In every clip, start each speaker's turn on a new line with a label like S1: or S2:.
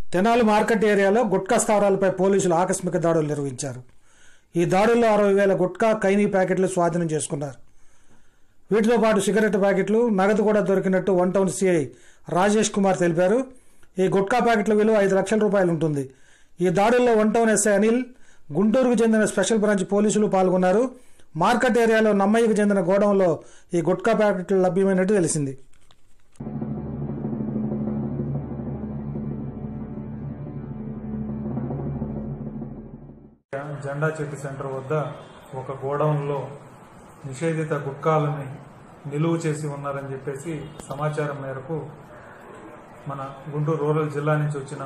S1: Tenali market ఏరియాలో గుట్కా స్థావరాలపై పోలీసులు ఆకస్మిక దాడులు నిర్వహించారు ఈ దాడుల్లో అరవై వేల గుట్కా ఖైనీ ప్యాకెట్లు స్వాధీనం చేసుకున్నారు వీటితో పాటు సిగరెట్ ప్యాకెట్లు నగదు కూడా దొరికినట్టు one town CI Rajesh Kumar తెలిపారు ఈ గుట్కా ప్యాకెట్ల విలువ ఐదు లక్షల రూపాయలు ఉంటుంది ఈ దాడుల్లో వన్ టౌన్ ఎస్ఐ అనిల్ గుంటూరుకు చెందిన స్పెషల్ బ్రాంచ్ పోలీసులు పాల్గొన్నారు మార్కెట్ ఏరియాలో నమ్మయ్యకు చెందిన గోడౌన్లో ఈ గుట్కా ప్యాకెట్లు లభ్యమైనట్టు తెలిసింది
S2: జెండా చెట్టు సెంటర్ వద్ద ఒక గోడౌన్లో నిషేధిత గుట్కాలని నిలువ చేసి ఉన్నారని చెప్పేసి సమాచారం మేరకు మన గుంటూరు రూరల్ జిల్లా నుంచి వచ్చిన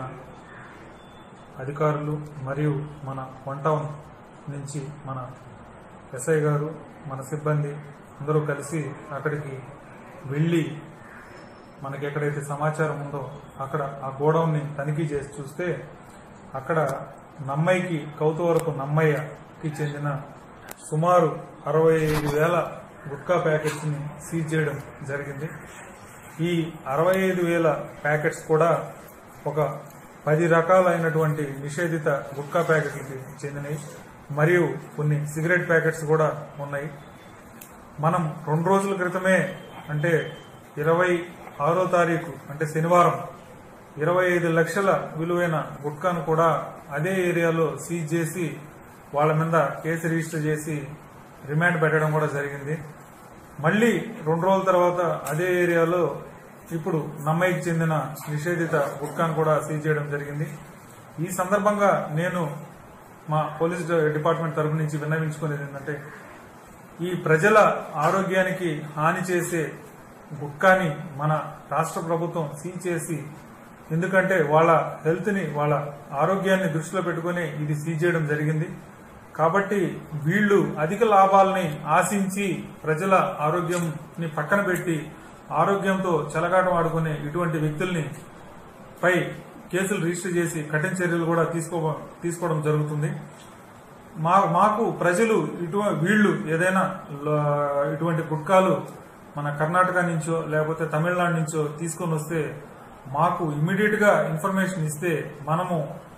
S2: అధికారులు మరియు మన వన్ టౌన్ నుంచి మన ఎస్ఐ గారు మన సిబ్బంది అందరూ కలిసి అక్కడికి వెళ్ళి మనకి ఎక్కడైతే సమాచారం ఉందో అక్కడ ఆ గోడౌన్ని తనిఖీ చేసి చూస్తే అక్కడ నమ్మయ్యకి కౌతువరపు నమ్మయ్యకి చెందిన సుమారు అరవై ఐదు వేల గుట్కా ప్యాకెట్స్ని సీజ్ చేయడం జరిగింది ఈ అరవై ఐదు వేల ప్యాకెట్స్ కూడా ఒక పది రకాలైనటువంటి నిషేధిత గుట్కా ప్యాకెట్లకి చెందినవి మరియు కొన్ని సిగరెట్ ప్యాకెట్స్ కూడా ఉన్నాయి మనం రెండు రోజుల క్రితమే అంటే ఇరవై ఆరో తారీఖు అంటే శనివారం ఇరవై ఐదు లక్షల విలువైన గుట్కాను కూడా అదే ఏరియాలో సీజ్ చేసి వాళ్ళ మీద కేసు రిజిస్టర్ చేసి రిమాండ్ పెట్టడం కూడా జరిగింది మళ్ళీ రెండు రోజుల తర్వాత అదే ఏరియాలో ఇప్పుడు నమ్మయ్యకి చెందిన నిషేధిత గుట్కాను కూడా సీజ్ చేయడం జరిగింది ఈ సందర్భంగా నేను మా పోలీస్ డిపార్ట్మెంట్ తరపు నుంచి విన్నవించుకునేది ఏంటంటే ఈ ప్రజల ఆరోగ్యానికి హాని చేసే గుట్కాని మన రాష్ట్ర ప్రభుత్వం సీజ్ చేసి ఎందుకంటే వాళ్ళ హెల్త్ ని వాళ్ళ ఆరోగ్యాన్ని దృష్టిలో పెట్టుకుని ఇది సీజ్ చేయడం జరిగింది కాబట్టి వీళ్ళు అధిక లాభాలని ఆశించి ప్రజల ఆరోగ్యంని పక్కన పెట్టి ఆరోగ్యంతో చెలగాటం ఆడుకునే ఇటువంటి వ్యక్తుల్ని పై కేసులు రిజిస్టర్ చేసి కఠిన చర్యలు కూడా తీసుకో తీసుకోవడం జరుగుతుంది మా మాకు ప్రజలు ఇటు వీళ్ళు ఏదైనా ల- ఇటువంటి గుట్కాలు మన కర్ణాటక నుంచో లేకపోతే తమిళనాడు నుంచో తీసుకొని వస్తే మాకు ఇమ్మీడియట్ గా ఇన్ఫర్మేషన్ ఇస్తే మనము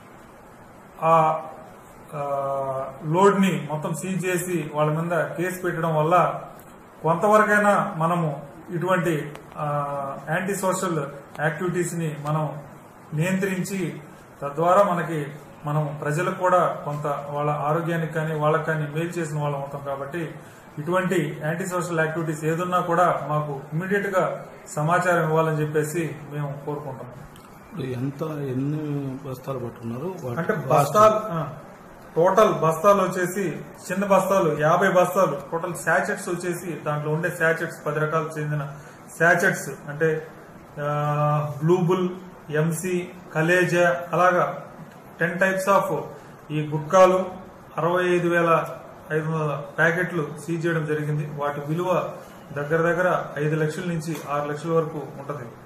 S2: ఆ ఆ, లోడ్ ని మొత్తం సీజ్ చేసి వాళ్ళ మీద కేసు పెట్టడం వల్ల కొంతవరకైనా మనము ఇటువంటి ఆ, యాంటీ సోషల్ యాక్టివిటీస్ ని మనం నియంత్రించి తద్వారా మనకి మనం ప్రజలకు కూడా కొంత వాళ్ళ ఆరోగ్యానికి కానీ వాళ్ళకి కానీ మేలు చేసిన వాళ్ళం అవుతాం కాబట్టి ఇటువంటి యాంటీ సోషల్ యాక్టివిటీస్ ఏదున్నా కూడా మాకు ఇమ్మీడియట్ గా సమాచారం ఇవ్వాలని చెప్పేసి మేము కోరుకుంటున్నాం
S3: ఇప్పుడు ఎంత ఎన్ని బస్తాలు పట్టుకున్నారు వాటి
S2: అంటే బస్తాలు ఆ, టోటల్ బస్తాలు వచ్చేసి చిన్న బస్తాలు యాభై బస్తాలు టోటల్ శాచెట్స్ వచ్చేసి దాంట్లో ఉండే శాచెట్స్ పది రకాలకు చెందిన శాచెట్స్ అంటే ఆ, బ్లూబుల్ ఎంసీ కలేజా అలాగా టెన్ టైప్స్ ఆఫ్ ఈ గుట్కాలు అరవై ఐదు వేల ఐదు వందల ప్యాకెట్లు సీజ్ చేయడం జరిగింది వాటి విలువ దగ్గర దగ్గర ఐదు లక్షల నుంచి ఆరు లక్షల వరకు ఉంటది